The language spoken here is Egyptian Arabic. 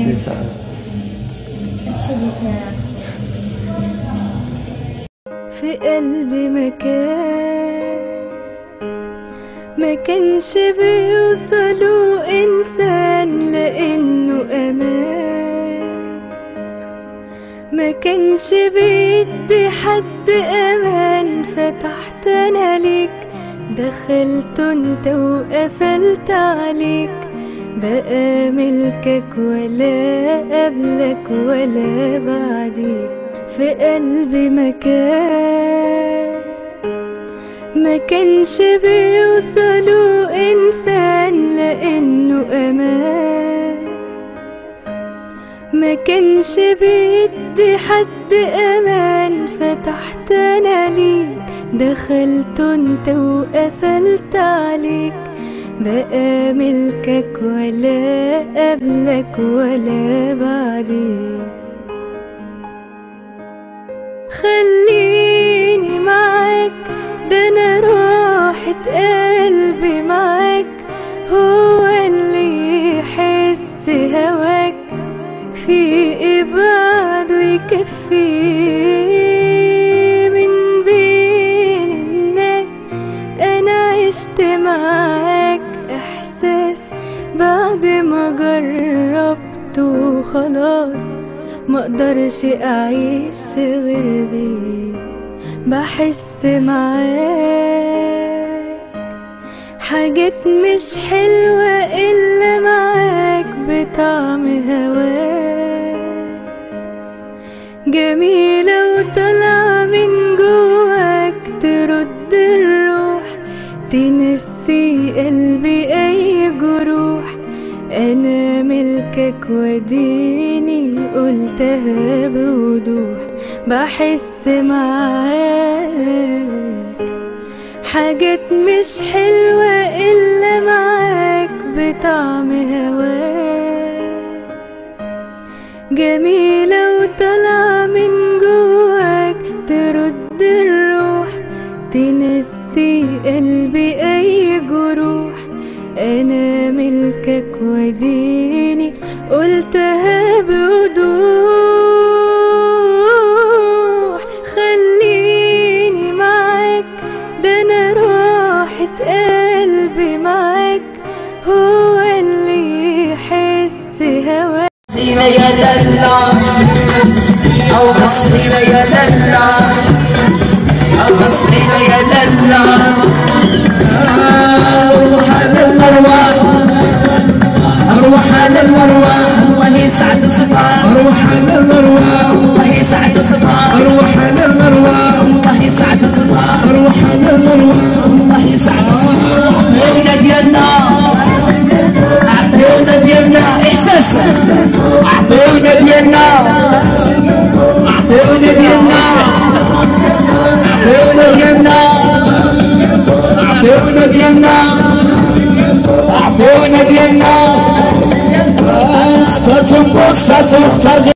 لسه في قلبي مكان ما كانش بيوصله إنسان لأنه أمان ما كانش بيدي حد أمان فتحت أنا ليك دخلت انت وقفلت عليك بقى ملكك ولا قبلك ولا بعديك في قلبي مكان ما كانش بيوصله إنسان لأنه أمان ما كانش بيدي حد أمان فتحت أنا ليك دخلت انت وقفلت عليك بقى ملكك ولا قبلك ولا بعديك خليني معاك ده انا راحة قلبي معاك هو اللي يحس هواك في ايه بعده يكفيه من بين الناس انا عشت معاك احساس بعد ما جربته خلاص مقدرش اعيش غير بيك بحس معاك حاجات مش حلوة إلا معاك بطعم هواك جميلة وطالعة من جواك ترد الروح تنسي قلبي أي جروح أنا ملكك وديني قلتها بوضوح بحس معاك حاجات مش حلوة إلا معاك بطعم هواك جميلة وطالعة من جواك ترد الروح تنسي قلبي أي جروح أنا ملكك وديني قلتها بوضوح خليني معاك ده أنا راحة قلبي معاك هو اللي يحس هواك مصرينا يا للا أو مصرينا يا للا أو مصرينا يا للا أروح على الأرواح أروح على الأرواح الله يسعد صباح أروح على الأرواح الله يسعد صباح أروح على الأرواح الله يسعد صباح أروح على الأرواح الله يسعد صباح أعطينا ديالنا أعطينا ديالنا إحساس أعطينا ديالنا أعطينا ديالنا أعطينا ديالنا أعطينا ديالنا أعطينا ديالنا قصة قصة اختار